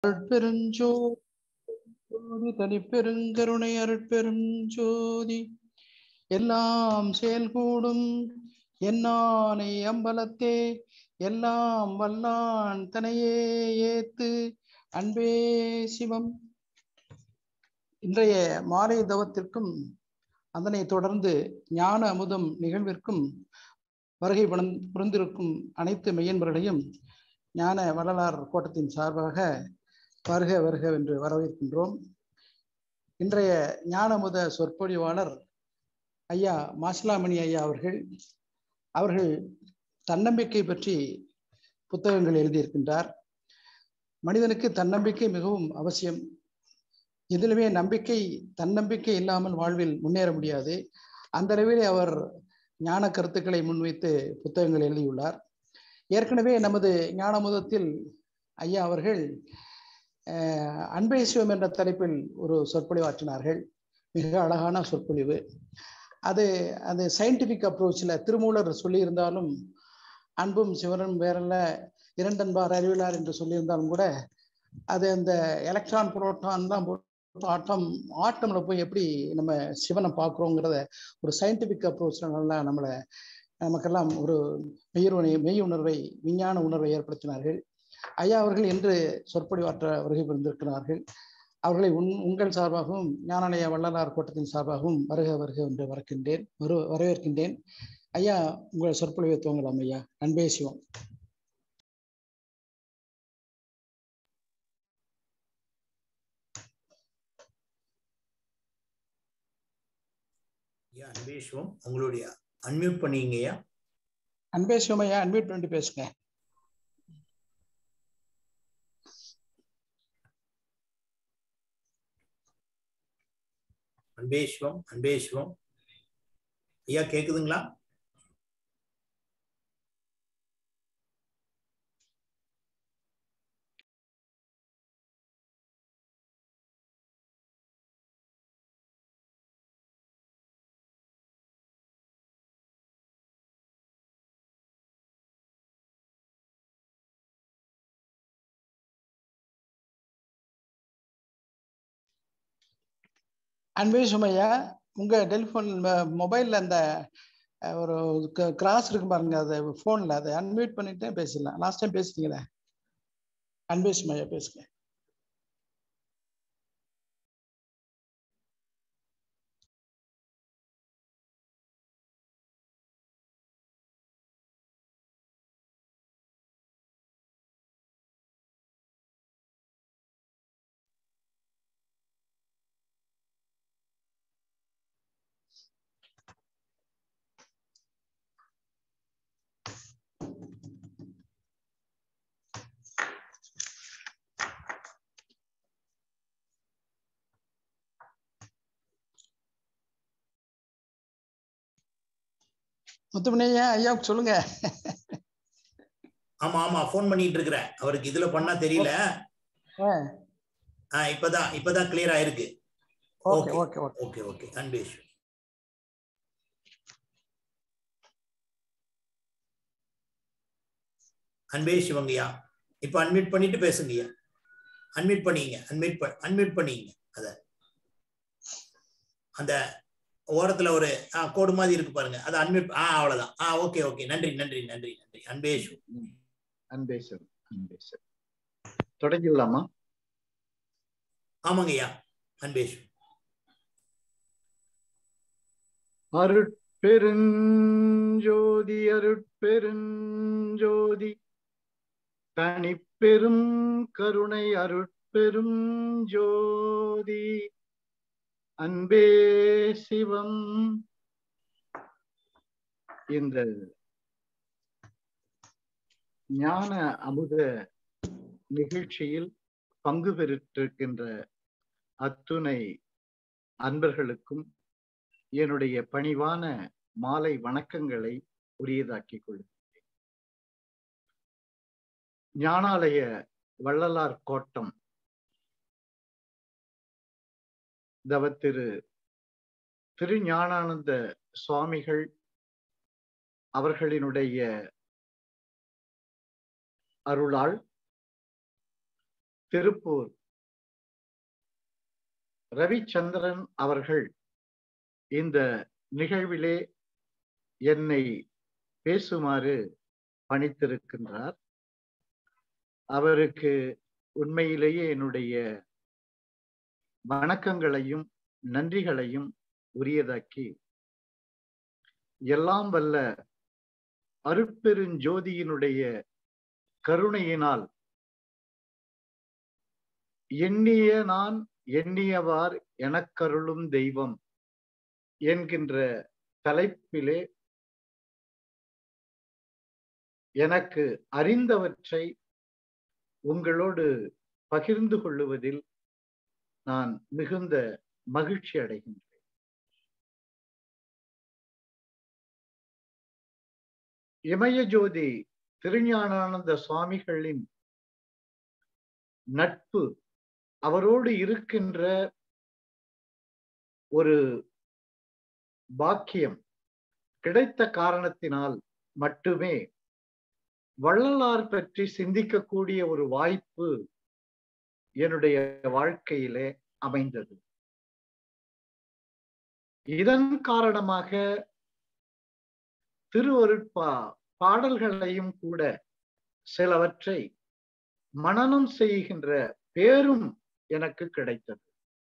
அருட்பெருஞ்சோதி தனிப்பெருங்கருணை அருட்பெரும் ஜோதி எல்லாம் செயல்கூடும் என்னானை அம்பலத்தே எல்லாம் வல்லான் தனையே ஏத்து அன்பே சிவம் இன்றைய மாலை தவத்திற்கும் அதனை தொடர்ந்து ஞான அமுதம் நிகழ்விற்கும் வருகை புரிந்திருக்கும் அனைத்து மெய்யன்பர்களையும் ஞான வள்ளலார் கோட்டத்தின் சார்பாக வருக வருக என்று வரவேற்கின்றோம் இன்றைய ஞானமுத சொற்பொழிவாளர் ஐயா மாசிலாமணி ஐயா அவர்கள் அவர்கள் தன்னம்பிக்கை பற்றி புத்தகங்கள் எழுதியிருக்கின்றார் மனிதனுக்கு தன்னம்பிக்கை மிகவும் அவசியம் எதிலுமே நம்பிக்கை தன்னம்பிக்கை இல்லாமல் வாழ்வில் முன்னேற முடியாது அந்த அளவில் அவர் ஞான கருத்துக்களை முன்வைத்து புத்தகங்கள் எழுதியுள்ளார் ஏற்கனவே நமது ஞானமுதத்தில் ஐயா அவர்கள் அன்பை சிவம் என்ற தலைப்பில் ஒரு சொற்பொழிவு ஆற்றினார்கள் மிக அழகான சொற்பொழிவு அது அது சயின்டிபிக் அப்ரோச்சில் திருமூலர் சொல்லியிருந்தாலும் அன்பும் சிவனும் வேறல்ல இரண்டன்பார் அறிவிலார் என்று சொல்லியிருந்தாலும் கூட அது அந்த எலக்ட்ரான் புரோட்டான் தான் ஆட்டம் ஆட்டம்ல போய் எப்படி நம்ம சிவனை பார்க்குறோங்கிறத ஒரு சயின்டிபிக் அப்ரோச்சில் நல்லா நம்மளை நமக்கெல்லாம் ஒரு மெய்யுணை மெய் உணர்வை விஞ்ஞான உணர்வை ஏற்படுத்தினார்கள் ஐயா அவர்கள் என்று சொற்பொழிவாற்ற வருகை புரிந்திருக்கிறார்கள் அவர்களை உன் உங்கள் சார்பாகவும் ஞானாலய வள்ளலார் கோட்டத்தின் சார்பாகவும் வருக வருக என்று வரக்கின்றேன் வரு வரவேற்கின்றேன் ஐயா உங்கள் சொற்பொழிவை துவங்கலாம் ஐயா அன்பே சிவம் ஐயா அன்பே சிவம் உங்களுடைய அன்மியூட் பண்ணீங்கய்யா அன்பே சிவம் ஐயா அன்மியூட் பண்ணி பேசுங்க அன்பே சிவம் அன்பே சிவம் ஐயா கேக்குதுங்களா அன்பே சுமையா உங்க டெலிஃபோன் மொபைல்ல அந்த ஒரு கிராஸ் இருக்கு பாருங்க அது போன்ல அதை அன்மியூட் பண்ணிட்டு பேசலாம் லாஸ்ட் டைம் பேசுனீங்களே அன்பே சுமையா பேசுங்க முத்துமணியா ஐயா சொல்லுங்க ஆமா ஆமா போன் பண்ணிட்டு இருக்கிறேன் அவருக்கு இதுல பண்ணா தெரியல இப்பதான் இப்பதான் கிளியர் ஆயிருக்கு okay okay okay okay okay அன்பேஷ் அன்பே சிவங்கய்யா இப்ப அன்மியூட் பண்ணிட்டு பேசுங்கய்யா அன்மியூட் பண்ணீங்க அன்மியூட் அன்மியூட் பண்ணீங்க அத அந்த ஓரத்துல ஒரு கோடு மாதிரி இருக்கு பாருங்க அது அன்மியூட் ஆ அவ்வளவுதான் ஆ ஓகே ஓகே நன்றி நன்றி நன்றி நன்றி அன்பேஷ் அன்பேஸ்வர் அன்பேஸ்வர் தொடங்கிடலாமா ஆமாங்கய்யா அன்பேஷ் அருட்பெருஞ்சோதி அருட்பெருஞ்சோதி தனிப்பெரும் கருணை அருட்பெரும் ஜோதி அன்பே சிவம் இந்த ஞான அமுத நிகழ்ச்சியில் பங்கு பெற்றிருக்கின்ற அத்துணை அன்பர்களுக்கும் என்னுடைய பணிவான மாலை வணக்கங்களை உரியதாக்கிக் கொள்கிறேன் ஞானாலய வள்ளலார் கோட்டம் தவத்திரு திருஞானானந்த சுவாமிகள் அவர்களினுடைய அருளால் திருப்பூர் ரவிச்சந்திரன் அவர்கள் இந்த நிகழ்விலே என்னை பேசுமாறு பணித்திருக்கின்றார் அவருக்கு உண்மையிலேயே என்னுடைய வணக்கங்களையும் நன்றிகளையும் உரியதாக்கி எல்லாம் வல்ல அருட்பெருஞ்சோதியினுடைய கருணையினால் எண்ணிய நான் எண்ணியவார் எனக்கருளும் தெய்வம் என்கின்ற தலைப்பிலே எனக்கு அறிந்தவற்றை உங்களோடு பகிர்ந்து கொள்ளுவதில் நான் மிகுந்த மகிழ்ச்சி அடைகின்றேன் இமயஜோதி திருஞானானந்த சுவாமிகளின் நட்பு அவரோடு இருக்கின்ற ஒரு பாக்கியம் கிடைத்த காரணத்தினால் மட்டுமே வள்ளலார் பற்றி சிந்திக்கக்கூடிய ஒரு வாய்ப்பு என்னுடைய வாழ்க்கையிலே அமைந்தது இதன் காரணமாக திருவருட்பா பாடல்களையும் கூட சிலவற்றை மனனம் செய்கின்ற பேரும் எனக்கு கிடைத்தது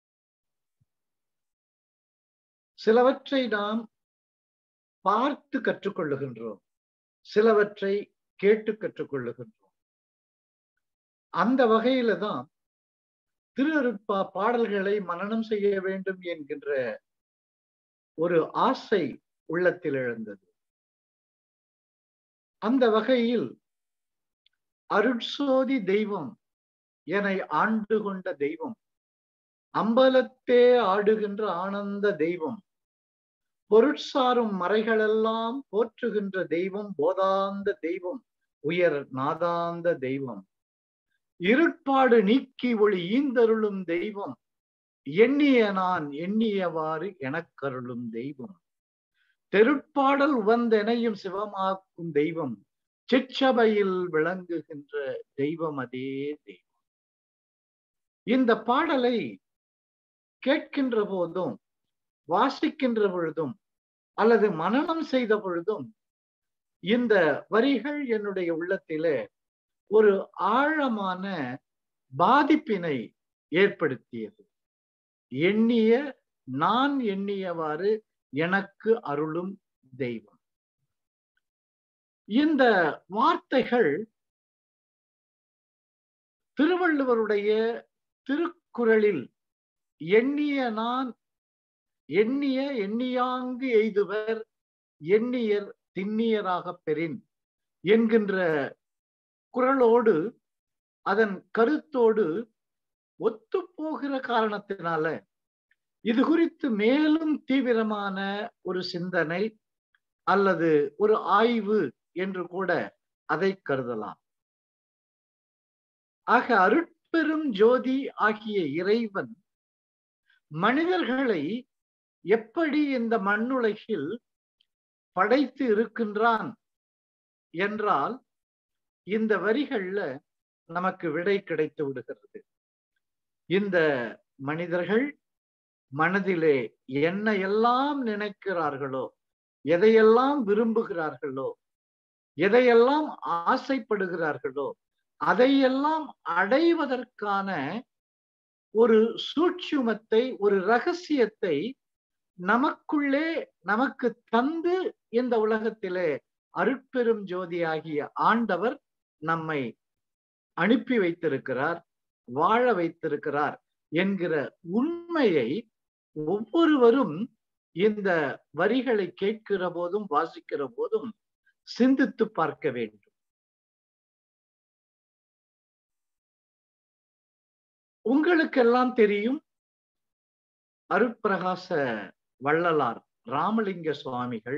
சிலவற்றை நாம் பார்த்து கற்றுக்கொள்ளுகின்றோம் சிலவற்றை கேட்டு கற்றுக்கொள்ளுகின்றோம் அந்த வகையில தான் திருஅருட்பா பாடல்களை மனனம் செய்ய வேண்டும் என்கின்ற ஒரு ஆசை உள்ளத்தில் எழுந்தது அந்த வகையில் அருட்சோதி தெய்வம் என ஆண்டு கொண்ட தெய்வம் அம்பலத்தே ஆடுகின்ற ஆனந்த தெய்வம் பொருட்சாரும் மறைகளெல்லாம் போற்றுகின்ற தெய்வம் போதாந்த தெய்வம் உயர் நாதாந்த தெய்வம் இருட்பாடு நீக்கி ஒளி ஈந்தருளும் தெய்வம் எண்ணிய நான் எண்ணியவாறு எனக்கருளும் தெய்வம் தெருட்பாடல் உவந்தெனையும் சிவமாக்கும் தெய்வம் சிற்றபையில் விளங்குகின்ற தெய்வம் அதே தெய்வம் இந்த பாடலை கேட்கின்ற போதும் வாசிக்கின்ற பொழுதும் அல்லது மனனம் செய்த பொழுதும் இந்த வரிகள் என்னுடைய உள்ளத்திலே ஒரு ஆழமான பாதிப்பினை ஏற்படுத்தியது எண்ணிய நான் எண்ணியவாறு எனக்கு அருளும் தெய்வம் இந்த வார்த்தைகள் திருவள்ளுவருடைய திருக்குறளில் எண்ணிய நான் எண்ணிய எண்ணியாங்கு எய்துவர் எண்ணியர் திண்ணியராக பெறின் என்கின்ற குரலோடு அதன் கருத்தோடு ஒத்து போகிற காரணத்தினால இது குறித்து மேலும் தீவிரமான ஒரு சிந்தனை அல்லது ஒரு ஆய்வு என்று கூட அதை கருதலாம் ஆக அருட்பெரும் ஜோதி ஆகிய இறைவன் மனிதர்களை எப்படி இந்த மண்ணுலகில் படைத்து இருக்கின்றான் என்றால் இந்த வரிகள்ல நமக்கு விடை கிடைத்து விடுகிறது இந்த மனிதர்கள் மனதிலே என்ன எல்லாம் நினைக்கிறார்களோ எதையெல்லாம் விரும்புகிறார்களோ எதையெல்லாம் ஆசைப்படுகிறார்களோ அதையெல்லாம் அடைவதற்கான ஒரு சூட்சுமத்தை ஒரு ரகசியத்தை நமக்குள்ளே நமக்கு தந்து இந்த உலகத்திலே அருட்பெரும் ஜோதி ஆகிய ஆண்டவர் நம்மை அனுப்பி வைத்திருக்கிறார் வாழ வைத்திருக்கிறார் என்கிற உண்மையை ஒவ்வொருவரும் இந்த வரிகளை கேட்கிற போதும் வாசிக்கிற போதும் சிந்தித்து பார்க்க வேண்டும் உங்களுக்கெல்லாம் தெரியும் அருட்பிரகாச வள்ளலார் ராமலிங்க சுவாமிகள்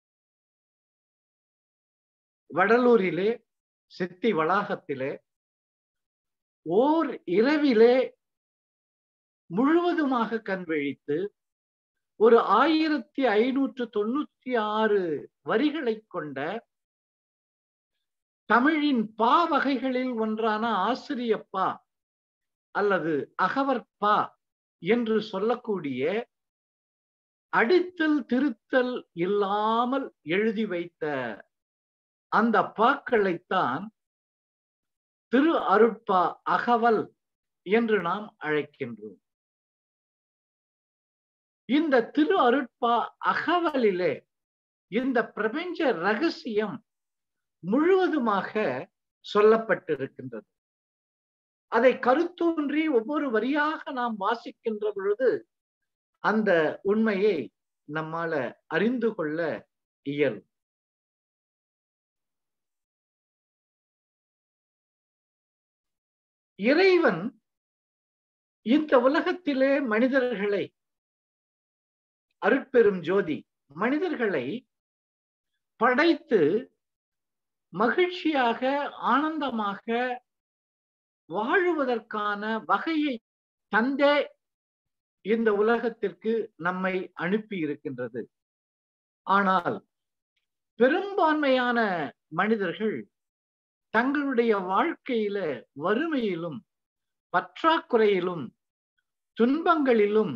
வடலூரிலே சித்தி வளாகத்திலே ஓர் இரவிலே முழுவதுமாக கண் விழித்து ஒரு ஆயிரத்தி ஐநூற்று தொண்ணூத்தி ஆறு வரிகளை கொண்ட தமிழின் பா வகைகளில் ஒன்றான ஆசிரியப்பா அல்லது அகவற்பா என்று சொல்லக்கூடிய அடித்தல் திருத்தல் இல்லாமல் எழுதி வைத்த அந்த பாக்களைத்தான் திரு அருட்பா அகவல் என்று நாம் அழைக்கின்றோம் இந்த திரு அருட்பா அகவலிலே இந்த பிரபஞ்ச ரகசியம் முழுவதுமாக சொல்லப்பட்டிருக்கின்றது அதை கருத்தூன்றி ஒவ்வொரு வரியாக நாம் வாசிக்கின்ற பொழுது அந்த உண்மையை நம்மால அறிந்து கொள்ள இயலும் இறைவன் இந்த உலகத்திலே மனிதர்களை அருட்பெரும் ஜோதி மனிதர்களை படைத்து மகிழ்ச்சியாக ஆனந்தமாக வாழுவதற்கான வகையை தந்தே இந்த உலகத்திற்கு நம்மை அனுப்பி இருக்கின்றது ஆனால் பெரும்பான்மையான மனிதர்கள் தங்களுடைய வாழ்க்கையில வறுமையிலும் பற்றாக்குறையிலும் துன்பங்களிலும்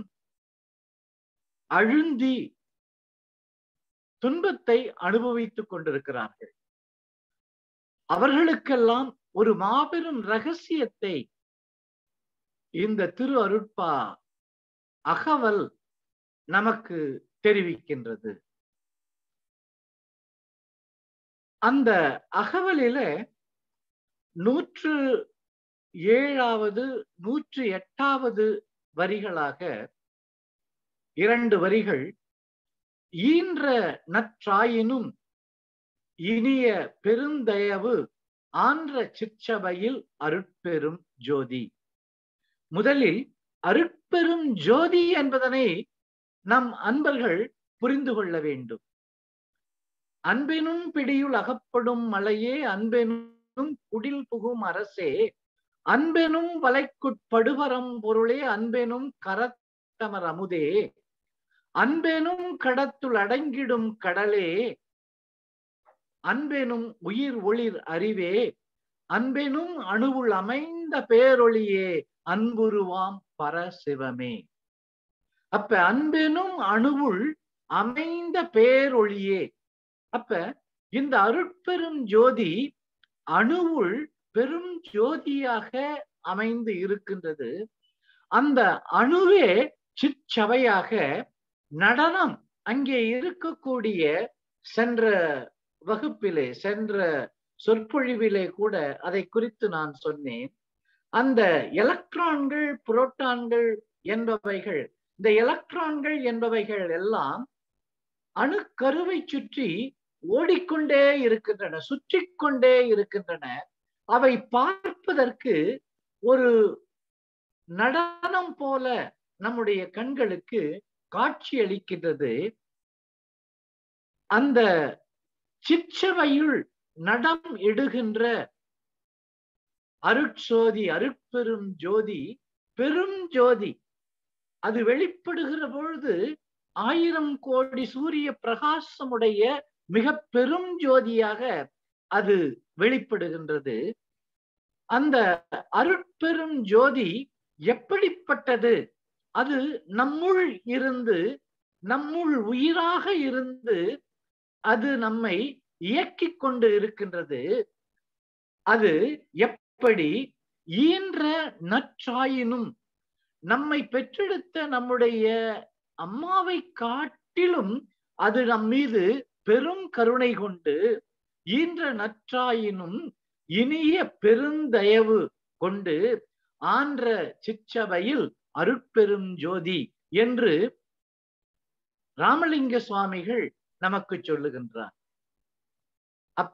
அழுந்தி துன்பத்தை அனுபவித்துக் கொண்டிருக்கிறார்கள் அவர்களுக்கெல்லாம் ஒரு மாபெரும் ரகசியத்தை இந்த திரு அருட்பா அகவல் நமக்கு தெரிவிக்கின்றது அந்த அகவலில நூற்று ஏழாவது நூற்று எட்டாவது வரிகளாக இரண்டு வரிகள் ஈன்ற நற்றாயினும் இனிய பெருந்தயவு ஆன்ற சிற்றபையில் அருட்பெரும் ஜோதி முதலில் அருட்பெரும் ஜோதி என்பதனை நம் அன்பர்கள் புரிந்து கொள்ள வேண்டும் அன்பெனும் பிடியுள் அகப்படும் மலையே அன்பெனும் குடில் புகும் அரசே அன்பெனும் வலைக்குட்படுவரம் பொருளே அன்பெனும் கரத்தமர் அமுதே அன்பெனும் கடத்துள் அடங்கிடும் கடலே அன்பெனும் உயிர் ஒளிர் அறிவே அன்பெனும் அணுவுள் அமைந்த பேரொளியே அன்புருவாம் பரசிவமே அப்ப அன்பெனும் அணுவுள் அமைந்த பேரொளியே அப்ப இந்த அருட்பெரும் ஜோதி அணுவுள் பெரும் ஜோதியாக அமைந்து இருக்கின்றது அந்த அணுவே சிற்சபையாக நடனம் அங்கே இருக்கக்கூடிய சென்ற வகுப்பிலே சென்ற சொற்பொழிவிலே கூட அதை குறித்து நான் சொன்னேன் அந்த எலக்ட்ரான்கள் புரோட்டான்கள் என்பவைகள் இந்த எலக்ட்ரான்கள் என்பவைகள் எல்லாம் அணுக்கருவை சுற்றி ஓடிக்கொண்டே இருக்கின்றன சுற்றி கொண்டே இருக்கின்றன அவை பார்ப்பதற்கு ஒரு நடனம் போல நம்முடைய கண்களுக்கு காட்சி அளிக்கின்றது அந்த சிற்றவையுள் நடம் இடுகின்ற அருட்சோதி அருட்பெரும் ஜோதி பெரும் ஜோதி அது வெளிப்படுகிற பொழுது ஆயிரம் கோடி சூரிய பிரகாசமுடைய மிக பெரும் ஜோதியாக அது வெளிப்படுகின்றது அந்த அருட்பெரும் ஜோதி எப்படிப்பட்டது அது நம்முள் இருந்து நம்முள் உயிராக இருந்து அது நம்மை இயக்கிக் கொண்டு இருக்கின்றது அது எப்படி ஈன்ற நற்றாயினும் நம்மை பெற்றெடுத்த நம்முடைய அம்மாவை காட்டிலும் அது நம் மீது பெரும் கருணை கொண்டு ஈன்ற நற்றாயினும் இனிய பெருந்தயவு கொண்டு ஆன்ற சிற்றபையில் அருட்பெரும் ஜோதி என்று ராமலிங்க சுவாமிகள் நமக்கு சொல்லுகின்றார் அப்ப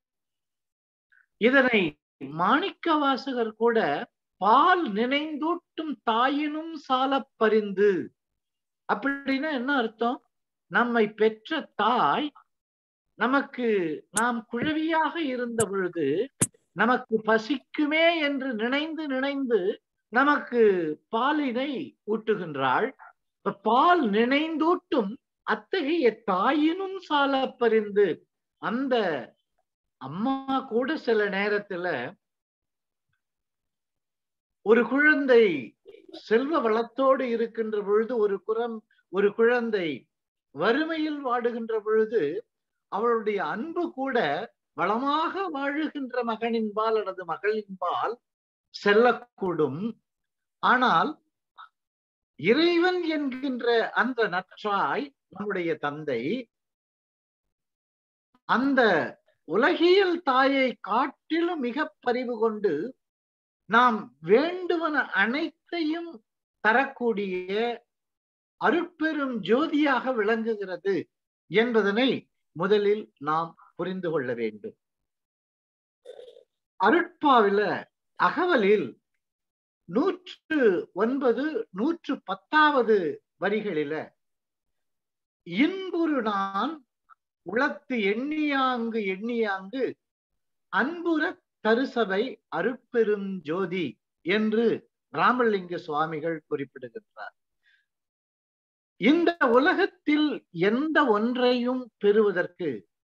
இதனை மாணிக்க வாசகர் கூட பால் நினைந்தூட்டும் தாயினும் சாலப் பரிந்து அப்படின்னா என்ன அர்த்தம் நம்மை பெற்ற தாய் நமக்கு நாம் குழவியாக இருந்த பொழுது நமக்கு பசிக்குமே என்று நினைந்து நினைந்து நமக்கு பாலினை ஊட்டுகின்றாள் பால் நினைந்தூட்டும் அத்தகைய தாயினும் சால பரிந்து அந்த அம்மா கூட சில நேரத்துல ஒரு குழந்தை செல்வ வளத்தோடு இருக்கின்ற பொழுது ஒரு குரம் ஒரு குழந்தை வறுமையில் வாடுகின்ற பொழுது அவளுடைய அன்பு கூட வளமாக வாழுகின்ற மகனின்பால் அல்லது மகளின்பால் செல்லக்கூடும் ஆனால் இறைவன் என்கின்ற அந்த நற்றாய் நம்முடைய தந்தை அந்த உலகியல் தாயை காட்டிலும் மிக பரிவு கொண்டு நாம் வேண்டுவன அனைத்தையும் தரக்கூடிய அருட்பெரும் ஜோதியாக விளங்குகிறது என்பதனை முதலில் நாம் புரிந்து கொள்ள வேண்டும் அருட்பாவில அகவலில் நூற்று ஒன்பது நூற்று பத்தாவது வரிகளில இன்புறு நான் உளத்து எண்ணியாங்கு எண்ணியாங்கு அன்புற தருசபை அருட்பெரும் ஜோதி என்று ராமலிங்க சுவாமிகள் குறிப்பிடுகின்றார் இந்த உலகத்தில் எந்த ஒன்றையும் பெறுவதற்கு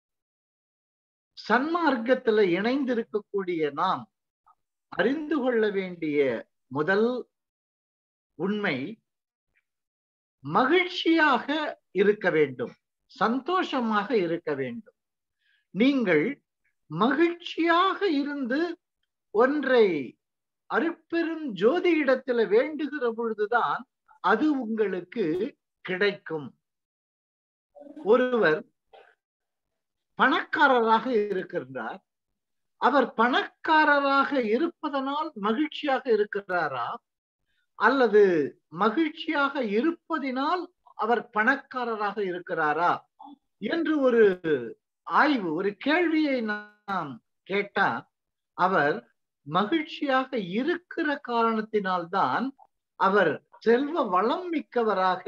சன்மார்க்கத்துல இணைந்திருக்கக்கூடிய நாம் அறிந்து கொள்ள வேண்டிய முதல் உண்மை மகிழ்ச்சியாக இருக்க வேண்டும் சந்தோஷமாக இருக்க வேண்டும் நீங்கள் மகிழ்ச்சியாக இருந்து ஒன்றை அருட்பெரும் ஜோதி இடத்துல வேண்டுகிற பொழுதுதான் அது உங்களுக்கு கிடைக்கும் ஒருவர் பணக்காரராக இருக்கின்றார் அவர் பணக்காரராக இருப்பதனால் மகிழ்ச்சியாக இருக்கிறாரா அல்லது மகிழ்ச்சியாக இருப்பதினால் அவர் பணக்காரராக இருக்கிறாரா என்று ஒரு ஆய்வு ஒரு கேள்வியை நாம் கேட்டா அவர் மகிழ்ச்சியாக இருக்கிற காரணத்தினால்தான் அவர் செல்வ வளம் மிக்கவராக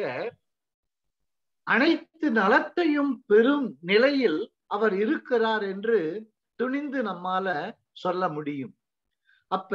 அனைத்து நலத்தையும் பெறும் நிலையில் அவர் இருக்கிறார் என்று துணிந்து நம்மால சொல்ல முடியும் அப்ப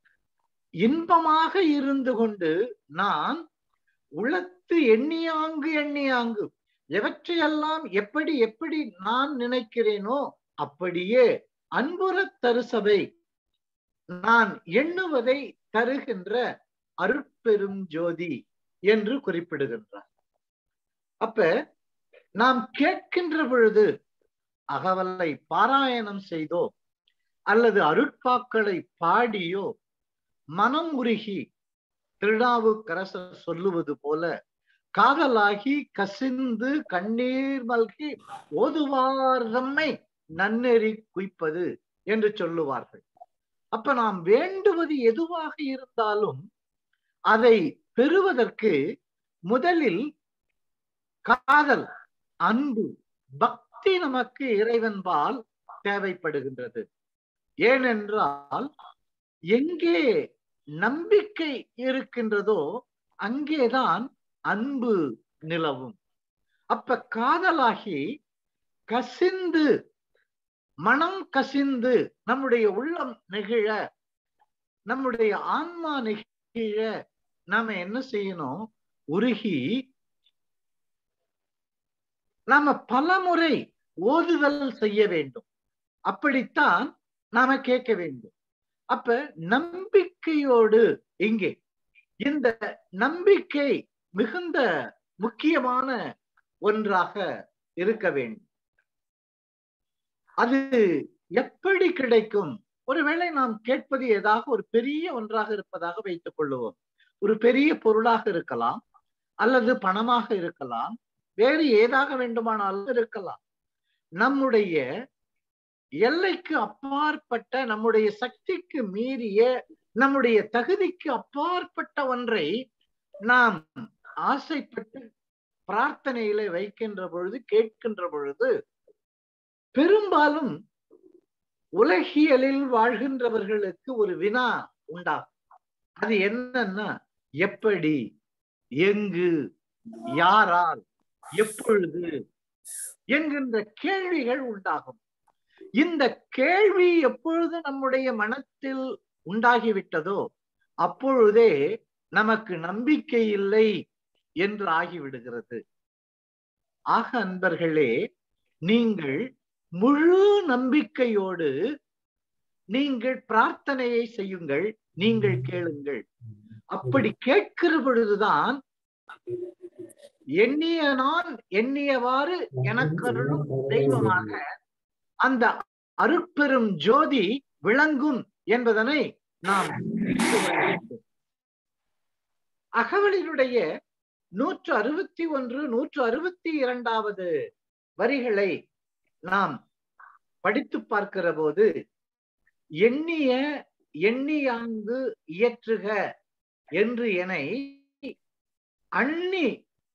இன்பமாக இருந்து கொண்டு நான் உளத்து எண்ணியாங்கு எண்ணியாங்கு எவற்றையெல்லாம் எப்படி எப்படி நான் நினைக்கிறேனோ அப்படியே அன்புற தருசபை நான் எண்ணுவதை தருகின்ற அருட்பெரும் ஜோதி என்று குறிப்பிடுகின்றார் அப்ப நாம் கேட்கின்ற பொழுது அகவலை பாராயணம் செய்தோ அல்லது அருட்பாக்களை பாடியோ மனம் உருகி திருநாவுக்கரசர் சொல்லுவது போல காதலாகி கசிந்து கண்ணீர் மல்கி ஓதுவார் தம்மை நன்னெறி குய்ப்பது என்று சொல்லுவார்கள் அப்ப நாம் வேண்டுவது எதுவாக இருந்தாலும் அதை பெறுவதற்கு முதலில் காதல் அன்பு பக்தி நமக்கு இறைவன்பால் தேவைப்படுகின்றது ஏனென்றால் எங்கே நம்பிக்கை இருக்கின்றதோ அங்கேதான் அன்பு நிலவும் அப்ப காதலாகி கசிந்து மனம் கசிந்து நம்முடைய உள்ளம் நெகிழ நம்முடைய ஆன்மா நெகிழ நாம என்ன செய்யணும் உருகி நாம பலமுறை ஓதுதல் செய்ய வேண்டும் அப்படித்தான் நாம கேட்க வேண்டும் அப்ப நம்பிக்கையோடு இங்கே இந்த நம்பிக்கை மிகுந்த முக்கியமான ஒன்றாக இருக்க வேண்டும் அது எப்படி கிடைக்கும் ஒருவேளை நாம் கேட்பது ஏதாக ஒரு பெரிய ஒன்றாக இருப்பதாக வைத்துக் கொள்ளுவோம் ஒரு பெரிய பொருளாக இருக்கலாம் அல்லது பணமாக இருக்கலாம் வேறு ஏதாக வேண்டுமானாலும் இருக்கலாம் நம்முடைய எல்லைக்கு அப்பாற்பட்ட நம்முடைய சக்திக்கு மீறிய நம்முடைய தகுதிக்கு அப்பாற்பட்ட ஒன்றை நாம் ஆசைப்பட்டு பிரார்த்தனையில வைக்கின்ற பொழுது கேட்கின்ற பொழுது பெரும்பாலும் உலகியலில் வாழ்கின்றவர்களுக்கு ஒரு வினா உண்டாகும் அது என்னன்னா எப்படி எங்கு யாரால் எப்பொழுது என்கின்ற கேள்விகள் உண்டாகும் இந்த கேள்வி எப்பொழுது நம்முடைய மனத்தில் உண்டாகிவிட்டதோ அப்பொழுதே நமக்கு நம்பிக்கை இல்லை என்று ஆகிவிடுகிறது ஆக அன்பர்களே நீங்கள் முழு நம்பிக்கையோடு நீங்கள் பிரார்த்தனையை செய்யுங்கள் நீங்கள் கேளுங்கள் அப்படி கேட்கிற பொழுதுதான் எண்ணிய நான் எண்ணியவாறு எனக்கருளும் தெய்வமாக அந்த அருட்பெரும் ஜோதி விளங்கும் என்பதனை நாம் புரிந்து கொள்ள வேண்டும். அகவலினுடைய நூற்று அறுபத்தி ஒன்று நூற்று அறுபத்தி இரண்டாவது வரிகளை நாம் படித்து பார்க்கிற போது எண்ணிய எண்ணியாங்கு இயற்றுக என்று என அண்ணி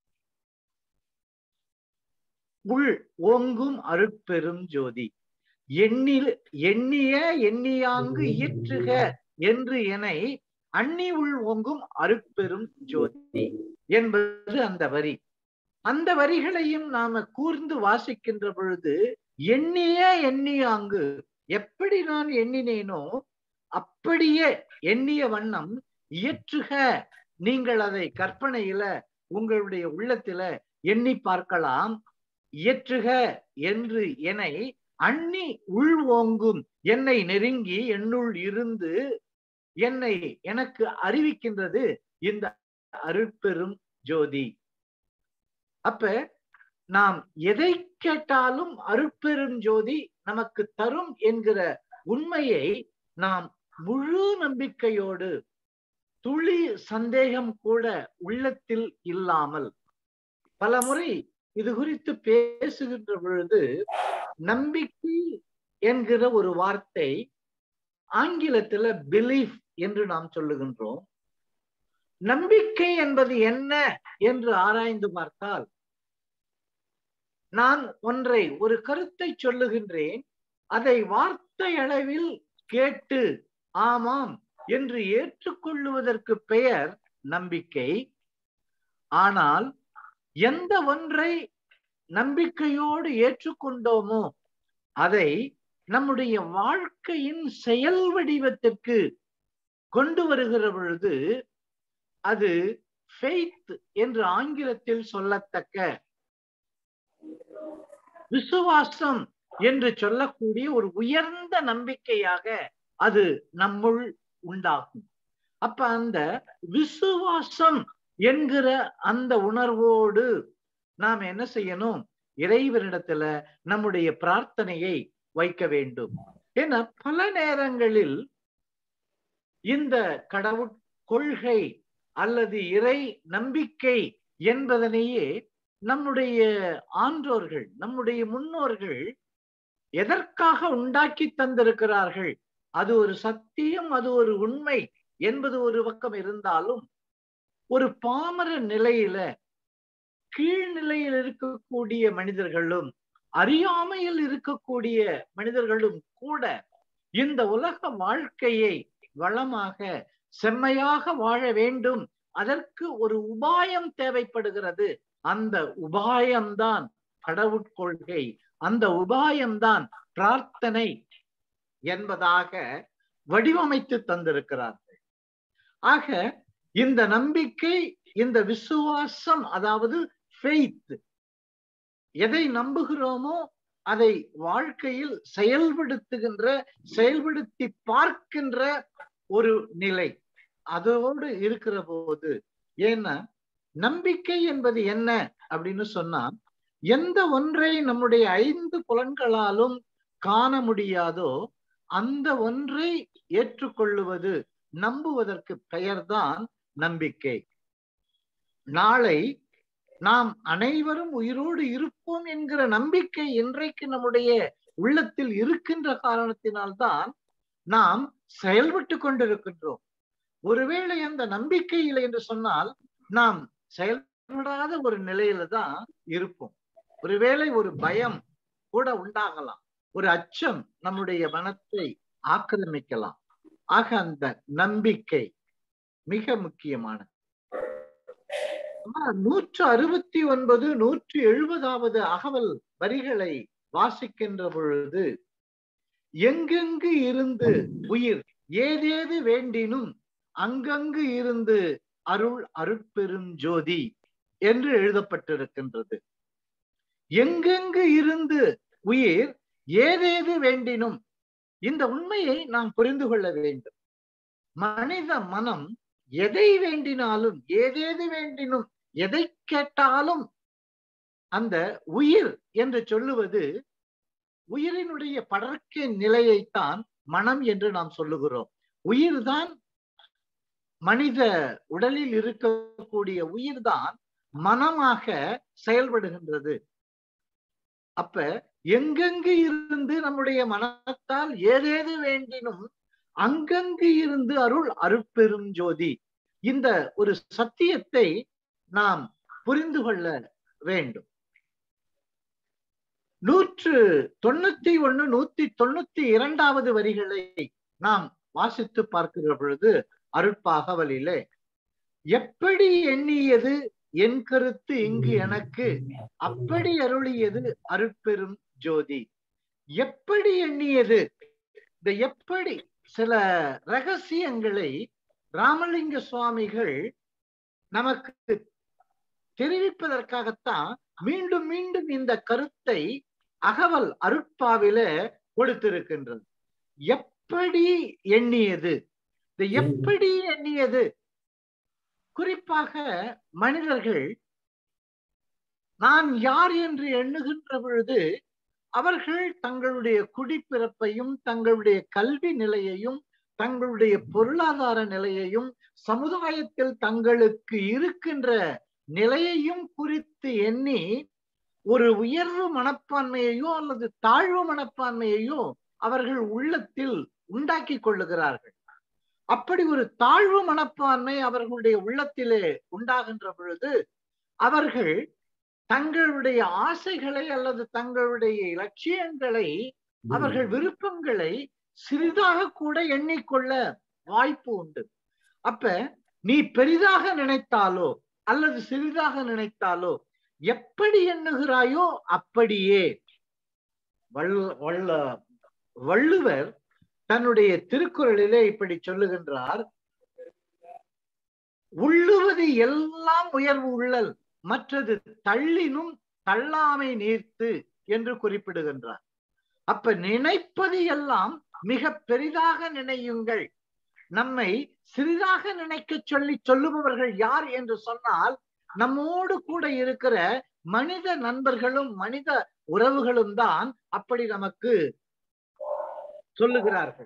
உள் ஓங்கும் அருட்பெரும் ஜோதி எண்ணில் எண்ணிய எண்ணியாங்கு இயற்றுக என்று என அண்ணி உள் ஓங்கும் அருட்பெரும் ஜோதி என்பது அந்த வரி அந்த வரிகளையும் நாம கூர்ந்து வாசிக்கின்ற பொழுது எண்ணிய எண்ணியாங்கு எப்படி நான் எண்ணினேனோ அப்படியே எண்ணிய வண்ணம் இயற்றுக நீங்கள் அதை கற்பனையில உங்களுடைய உள்ளத்தில எண்ணி பார்க்கலாம் இயற்றுக என்று என்னை அண்ணி உள் ஓங்கும் என்னை நெருங்கி என்னுள் இருந்து என்னை எனக்கு அறிவிக்கின்றது இந்த அருட்பெரும் ஜோதி அப்ப நாம் எதை கேட்டாலும் அருட்பெரும் ஜோதி நமக்கு தரும் என்கிற உண்மையை நாம் முழு நம்பிக்கையோடு துளி சந்தேகம் கூட உள்ளத்தில் இல்லாமல் பல முறை இது குறித்து பேசுகின்ற பொழுது நம்பிக்கை என்கிற ஒரு வார்த்தை ஆங்கிலத்துல பிலீஃப் என்று நாம் சொல்லுகின்றோம் நம்பிக்கை என்பது என்ன என்று ஆராய்ந்து பார்த்தால் நான் ஒன்றை ஒரு கருத்தை சொல்லுகின்றேன் அதை வார்த்தை அளவில் கேட்டு ஆமாம் என்று ஏற்றுக்கொள்ளுவதற்கு பெயர் நம்பிக்கை ஆனால் எந்த ஒன்றை நம்பிக்கையோடு ஏற்றுக்கொண்டோமோ அதை நம்முடைய வாழ்க்கையின் செயல் வடிவத்திற்கு கொண்டு வருகிற பொழுது அது ஃபெய்த் என்று ஆங்கிலத்தில் சொல்லத்தக்க விசுவாசம் என்று சொல்லக்கூடிய ஒரு உயர்ந்த நம்பிக்கையாக அது நம்முள் உண்டாகும் அப்ப அந்த விசுவாசம் என்கிற அந்த உணர்வோடு நாம் என்ன செய்யணும் இறைவனிடத்துல நம்முடைய பிரார்த்தனையை வைக்க வேண்டும் ஏன்னா பல நேரங்களில் இந்த கடவுள் கொள்கை அல்லது இறை நம்பிக்கை என்பதனையே நம்முடைய ஆன்றோர்கள் நம்முடைய முன்னோர்கள் எதற்காக உண்டாக்கி தந்திருக்கிறார்கள் அது ஒரு சத்தியம் அது ஒரு உண்மை என்பது ஒரு பக்கம் இருந்தாலும் ஒரு பாமர நிலையில கீழ்நிலையில் இருக்கக்கூடிய மனிதர்களும் அறியாமையில் இருக்கக்கூடிய மனிதர்களும் கூட இந்த உலக வாழ்க்கையை வளமாக செம்மையாக வாழ வேண்டும் அதற்கு ஒரு உபாயம் தேவைப்படுகிறது அந்த உபாயம்தான் கடவுட்கொள்கை அந்த உபாயம்தான் பிரார்த்தனை என்பதாக வடிவமைத்து தந்திருக்கிறார்கள் ஆக இந்த நம்பிக்கை இந்த விசுவாசம் அதாவது ஃபெய்த் எதை நம்புகிறோமோ அதை வாழ்க்கையில் செயல்படுத்துகின்ற செயல்படுத்தி பார்க்கின்ற ஒரு நிலை அதோடு இருக்கிற போது ஏன்னா நம்பிக்கை என்பது என்ன அப்படின்னு சொன்னா எந்த ஒன்றை நம்முடைய ஐந்து புலன்களாலும் காண முடியாதோ அந்த ஒன்றை ஏற்றுக்கொள்ளுவது நம்புவதற்கு பெயர்தான் நம்பிக்கை நாளை நாம் அனைவரும் உயிரோடு இருப்போம் என்கிற நம்பிக்கை இன்றைக்கு நம்முடைய உள்ளத்தில் இருக்கின்ற காரணத்தினால்தான் நாம் செயல்பட்டு கொண்டிருக்கின்றோம் ஒருவேளை அந்த நம்பிக்கை இல்லை என்று சொன்னால் நாம் செயல்படாத ஒரு நிலையில தான் இருப்போம் ஒருவேளை ஒரு பயம் கூட உண்டாகலாம் ஒரு அச்சம் நம்முடைய மனத்தை ஆக்கிரமிக்கலாம் ஆக அந்த நம்பிக்கை மிக முக்கியமானது நூற்று அறுபத்தி ஒன்பது நூற்று எழுபதாவது அகவல் வரிகளை வாசிக்கின்ற பொழுது எங்கெங்கு இருந்து உயிர் ஏதேது வேண்டினும் அங்கங்கு இருந்து அருள் அருட்பெரும் ஜோதி என்று எழுதப்பட்டிருக்கின்றது எங்கெங்கு இருந்து உயிர் ஏதேது வேண்டினும் இந்த உண்மையை நாம் புரிந்து கொள்ள வேண்டும் மனித மனம் எதை வேண்டினாலும் ஏதேது வேண்டினும் எதை கேட்டாலும் அந்த உயிர் என்று சொல்லுவது உயிரினுடைய படர்க்கை நிலையைத்தான் மனம் என்று நாம் சொல்லுகிறோம் உயிர்தான் மனித உடலில் இருக்கக்கூடிய உயிர்தான் மனமாக செயல்படுகின்றது அப்ப எங்கெங்கு இருந்து நம்முடைய மனத்தால் ஏதேது வேண்டினும் அங்கங்கு இருந்து அருள் அருட்பெரும் ஜோதி இந்த ஒரு சத்தியத்தை நாம் புரிந்து கொள்ள வேண்டும் நூற்று தொண்ணூத்தி ஒண்ணு நூத்தி தொண்ணூத்தி இரண்டாவது வரிகளை நாம் வாசித்து பார்க்கிற பொழுது அருட்பாகவலிலே எப்படி எண்ணியது என் கருத்து இங்கு எனக்கு அப்படி அருளியது அருட்பெரும் ஜோதி எப்படி எண்ணியது இந்த எப்படி சில ரகசியங்களை ராமலிங்க சுவாமிகள் நமக்கு தெரிவிப்பதற்காகத்தான் மீண்டும் மீண்டும் இந்த கருத்தை அகவல் அருட்பாவில கொடுத்திருக்கின்றது எப்படி எண்ணியது இந்த எப்படி எண்ணியது குறிப்பாக மனிதர்கள் நான் யார் என்று எண்ணுகின்ற பொழுது அவர்கள் தங்களுடைய குடிப்பிறப்பையும் தங்களுடைய கல்வி நிலையையும் தங்களுடைய பொருளாதார நிலையையும் சமுதாயத்தில் தங்களுக்கு இருக்கின்ற நிலையையும் குறித்து எண்ணி ஒரு உயர்வு மனப்பான்மையையோ அல்லது தாழ்வு மனப்பான்மையையோ அவர்கள் உள்ளத்தில் உண்டாக்கி கொள்ளுகிறார்கள் அப்படி ஒரு தாழ்வு மனப்பான்மை அவர்களுடைய உள்ளத்திலே உண்டாகின்ற பொழுது அவர்கள் தங்களுடைய ஆசைகளை அல்லது தங்களுடைய லட்சியங்களை அவர்கள் விருப்பங்களை சிறிதாக கூட எண்ணிக்கொள்ள வாய்ப்பு உண்டு அப்ப நீ பெரிதாக நினைத்தாலோ அல்லது சிறிதாக நினைத்தாலோ எப்படி எண்ணுகிறாயோ அப்படியே வள்ள வள்ளுவர் தன்னுடைய திருக்குறளிலே இப்படி சொல்லுகின்றார் உள்ளுவது எல்லாம் உயர்வு உள்ளல் மற்றது தள்ளினும் தள்ளாமை நீர்த்து என்று குறிப்பிடுகின்றார் அப்ப நினைப்பது எல்லாம் மிக பெரிதாக நினையுங்கள் நம்மை சிறிதாக நினைக்க சொல்லி சொல்லுபவர்கள் யார் என்று சொன்னால் நம்மோடு கூட இருக்கிற மனித நண்பர்களும் மனித உறவுகளும் தான் அப்படி நமக்கு சொல்லுகிறார்கள்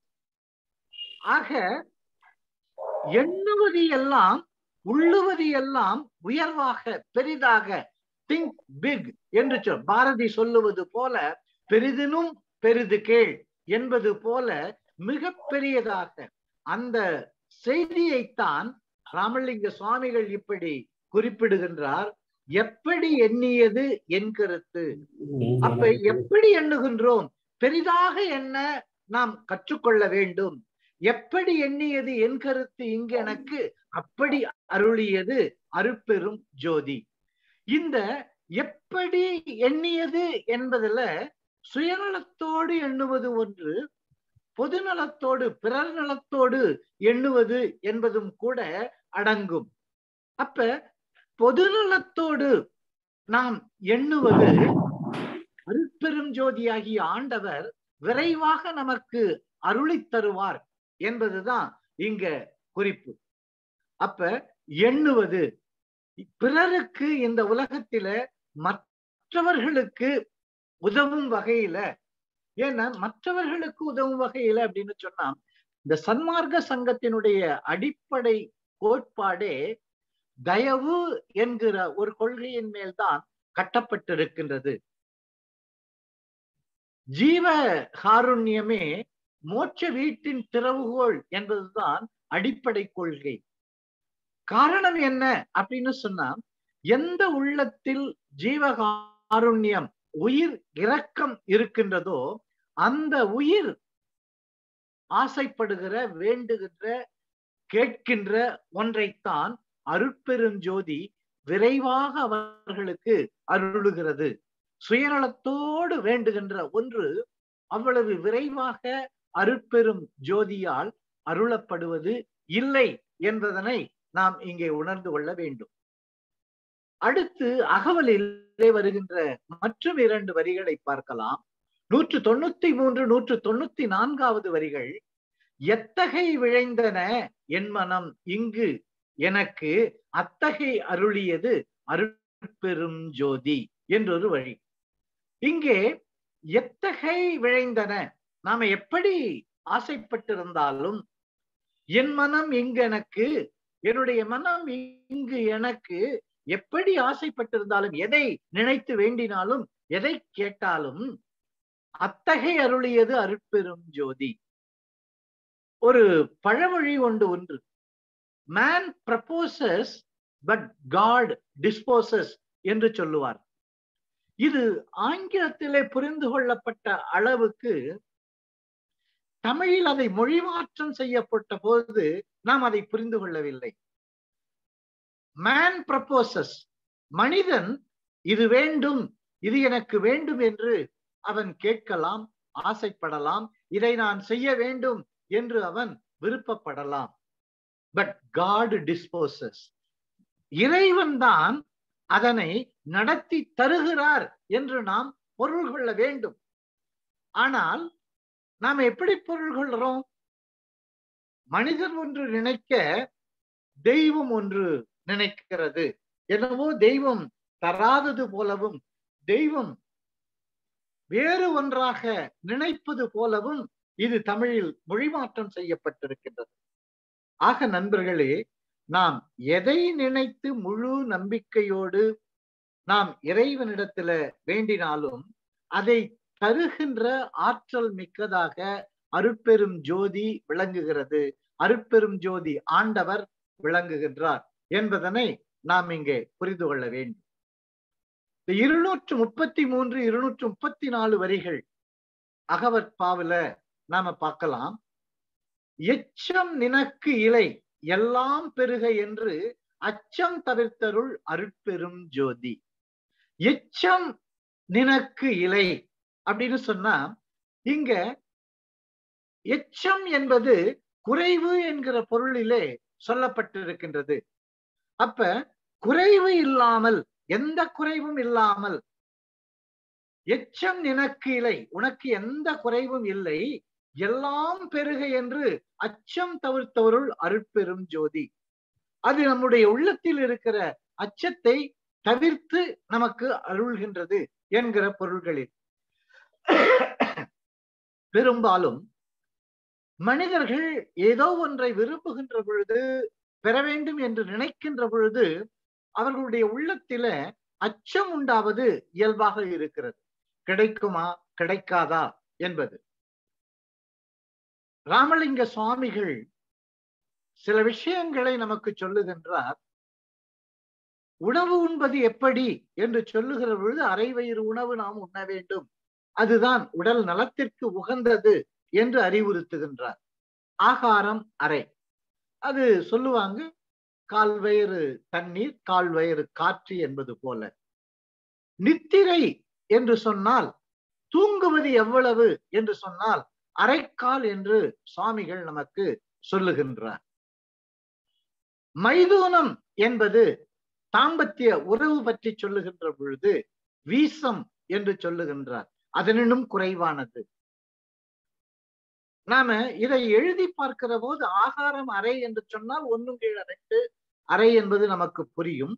ஆக எண்ணுவது எல்லாம் உள்ளுவது எல்லாம் உயர்வாக பெரிதாக திங்க் பிக் என்று சொல் பாரதி சொல்லுவது போல பெரிதினும் பெரிது கேள் என்பது போல மிக பெரியதாக அந்த செய்தியைத்தான் ராமலிங்க சுவாமிகள் இப்படி குறிப்பிடுகின்றார் எப்படி எண்ணியது என் கருத்து அப்ப எப்படி எண்ணுகின்றோம் பெரிதாக என்ன நாம் கற்றுக்கொள்ள வேண்டும் எப்படி எண்ணியது என் கருத்து இங்கு எனக்கு அப்படி அருளியது அருப்பெரும் ஜோதி இந்த எப்படி எண்ணியது என்பதுல சுயநலத்தோடு எண்ணுவது ஒன்று பொதுநலத்தோடு பிறர் நலத்தோடு எண்ணுவது என்பதும் கூட அடங்கும் அப்ப பொதுநலத்தோடு நாம் எண்ணுவது அருட்பெரும் ஜோதியாகிய ஆண்டவர் விரைவாக நமக்கு அருளி தருவார் என்பதுதான் இங்க குறிப்பு அப்ப எண்ணுவது பிறருக்கு இந்த உலகத்தில மற்றவர்களுக்கு உதவும் வகையில ஏன்னா மற்றவர்களுக்கு உதவும் வகையில அப்படின்னு சொன்னா இந்த சன்மார்க்க சங்கத்தினுடைய அடிப்படை கோட்பாடே தயவு என்கிற ஒரு கொள்கையின் மேல்தான் கட்டப்பட்டிருக்கின்றது ஜீவ காருண்யமே மோட்ச வீட்டின் திறவுகோள் என்பதுதான் அடிப்படை கொள்கை காரணம் என்ன அப்படின்னு சொன்னா எந்த உள்ளத்தில் ஜீவகாருண்யம் உயிர் இரக்கம் இருக்கின்றதோ அந்த உயிர் ஆசைப்படுகிற வேண்டுகின்ற கேட்கின்ற ஒன்றைத்தான் அருட்பெருஞ்சோதி விரைவாக அவர்களுக்கு அருளுகிறது சுயநலத்தோடு வேண்டுகின்ற ஒன்று அவ்வளவு விரைவாக அருட்பெரும் ஜோதியால் அருளப்படுவது இல்லை என்பதனை நாம் இங்கே உணர்ந்து கொள்ள வேண்டும் அடுத்து அகவலிலே வருகின்ற மற்றும் இரண்டு வரிகளை பார்க்கலாம் நூற்று தொண்ணூத்தி மூன்று நூற்று தொண்ணூத்தி நான்காவது வரிகள் எத்தகை விழைந்தன என் மனம் இங்கு எனக்கு அத்தகை அருளியது அருட்பெரும் ஜோதி என்றொரு வழி இங்கே எத்தகை விழைந்தன நாம எப்படி ஆசைப்பட்டிருந்தாலும் என் மனம் இங்கு எனக்கு என்னுடைய மனம் இங்கு எனக்கு எப்படி ஆசைப்பட்டிருந்தாலும் எதை நினைத்து வேண்டினாலும் எதை கேட்டாலும் அத்தகை அருளியது அருட்பெரும் ஜோதி ஒரு பழமொழி ஒன்று ஒன்று man proposes but God disposes என்று சொல்லுவார் இது ஆங்கிலத்திலே புரிந்து கொள்ளப்பட்ட அளவுக்கு தமிழில் அதை மொழிமாற்றம் செய்யப்பட்ட போது நாம் அதை புரிந்து கொள்ளவில்லை மேன் ப்ரப்போசஸ் மனிதன் இது வேண்டும் இது எனக்கு வேண்டும் என்று அவன் கேட்கலாம் ஆசைப்படலாம் இதை நான் செய்ய வேண்டும் என்று அவன் விருப்பப்படலாம் பட் காட் டிஸ்போசஸ் இறைவன் தான் அதனை நடத்தி தருகிறார் என்று நாம் பொருள் கொள்ள வேண்டும் ஆனால் நாம் எப்படி பொருள் கொள்கிறோம் மனிதன் ஒன்று நினைக்க தெய்வம் ஒன்று நினைக்கிறது என்னவோ தெய்வம் தராதது போலவும் தெய்வம் வேறு ஒன்றாக நினைப்பது போலவும் இது தமிழில் மொழிமாற்றம் செய்யப்பட்டிருக்கின்றது ஆக நண்பர்களே நாம் எதை நினைத்து முழு நம்பிக்கையோடு நாம் இறைவனிடத்துல வேண்டினாலும் அதை தருகின்ற ஆற்றல் மிக்கதாக அருட்பெரும் ஜோதி விளங்குகிறது அருட்பெரும் ஜோதி ஆண்டவர் விளங்குகின்றார் என்பதனை நாம் இங்கே புரிந்து கொள்ள வேண்டும் இந்த இருநூற்று முப்பத்தி மூன்று இருநூற்று முப்பத்தி நாலு வரிகள் அகவற்பாவில நாம பார்க்கலாம் எச்சம் நினக்கு இலை எல்லாம் பெருக என்று அச்சம் தவிர்த்தருள் அருட்பெரும் ஜோதி எச்சம் நினக்கு இலை அப்படின்னு சொன்னா இங்க எச்சம் என்பது குறைவு என்கிற பொருளிலே சொல்லப்பட்டிருக்கின்றது அப்ப குறைவு இல்லாமல் எந்த குறைவும் இல்லாமல் எச்சம் நினக்கு இலை உனக்கு எந்த குறைவும் இல்லை எல்லாம் பெருக என்று அச்சம் தவிர்த்தவருள் அருட்பெரும் ஜோதி அது நம்முடைய உள்ளத்தில் இருக்கிற அச்சத்தை தவிர்த்து நமக்கு அருள்கின்றது என்கிற பொருள்களில் பெரும்பாலும் மனிதர்கள் ஏதோ ஒன்றை விரும்புகின்ற பொழுது பெற வேண்டும் என்று நினைக்கின்ற பொழுது அவர்களுடைய உள்ளத்தில அச்சம் உண்டாவது இயல்பாக இருக்கிறது கிடைக்குமா கிடைக்காதா என்பது ராமலிங்க சுவாமிகள் சில விஷயங்களை நமக்கு சொல்லுகின்றார் உணவு உண்பது எப்படி என்று சொல்லுகிற பொழுது அரை வயிறு உணவு நாம் உண்ண வேண்டும் அதுதான் உடல் நலத்திற்கு உகந்தது என்று அறிவுறுத்துகின்றார் ஆகாரம் அறை அது சொல்லுவாங்க கால் வயிறு தண்ணீர் கால் வயிறு காற்று என்பது போல நித்திரை என்று சொன்னால் தூங்குவது எவ்வளவு என்று சொன்னால் அரைக்கால் என்று சுவாமிகள் நமக்கு சொல்லுகின்றார் மைதூனம் என்பது தாம்பத்திய உறவு பற்றி சொல்லுகின்ற பொழுது வீசம் என்று சொல்லுகின்றார் அதனினும் குறைவானது நாம இதை எழுதி பார்க்கிற போது ஆகாரம் அறை என்று சொன்னால் ஒன்னும் கீழ ரெண்டு அறை என்பது நமக்கு புரியும்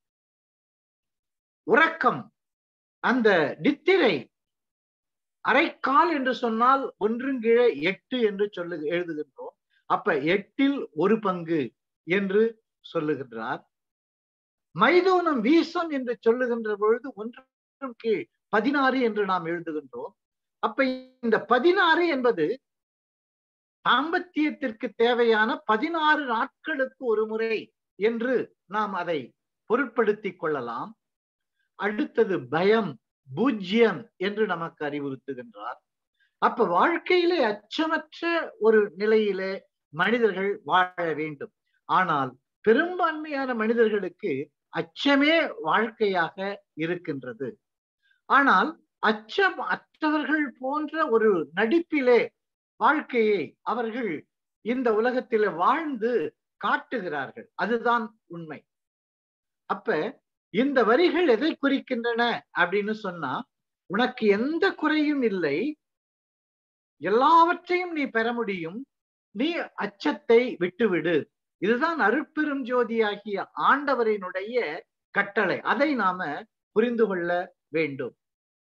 உறக்கம் அந்த நித்திரை அரைக்கால் என்று சொன்னால் ஒன்றுங்கீழ எட்டு என்று சொல்லு எழுதுகின்றோம் அப்ப எட்டில் ஒரு பங்கு என்று சொல்லுகின்றார் மைதூனம் வீசம் என்று சொல்லுகின்ற பொழுது ஒன்றும் கீழ் பதினாறு என்று நாம் எழுதுகின்றோம் அப்ப இந்த பதினாறு என்பது தாம்பத்தியத்திற்கு தேவையான பதினாறு நாட்களுக்கு ஒரு முறை என்று நாம் அதை பொருட்படுத்திக் கொள்ளலாம் அடுத்தது பயம் பூஜ்யம் என்று நமக்கு அறிவுறுத்துகின்றார் அப்ப வாழ்க்கையிலே அச்சமற்ற ஒரு நிலையிலே மனிதர்கள் வாழ வேண்டும் ஆனால் பெரும்பான்மையான மனிதர்களுக்கு அச்சமே வாழ்க்கையாக இருக்கின்றது ஆனால் அச்சம் அற்றவர்கள் போன்ற ஒரு நடிப்பிலே வாழ்க்கையை அவர்கள் இந்த உலகத்திலே வாழ்ந்து காட்டுகிறார்கள் அதுதான் உண்மை அப்ப இந்த வரிகள் எதை குறிக்கின்றன அப்படின்னு சொன்னா உனக்கு எந்த குறையும் இல்லை எல்லாவற்றையும் நீ பெற முடியும் நீ அச்சத்தை விட்டுவிடு இதுதான் அருட்பெரும் ஜோதியாகிய ஆண்டவரினுடைய கட்டளை அதை நாம புரிந்து கொள்ள வேண்டும்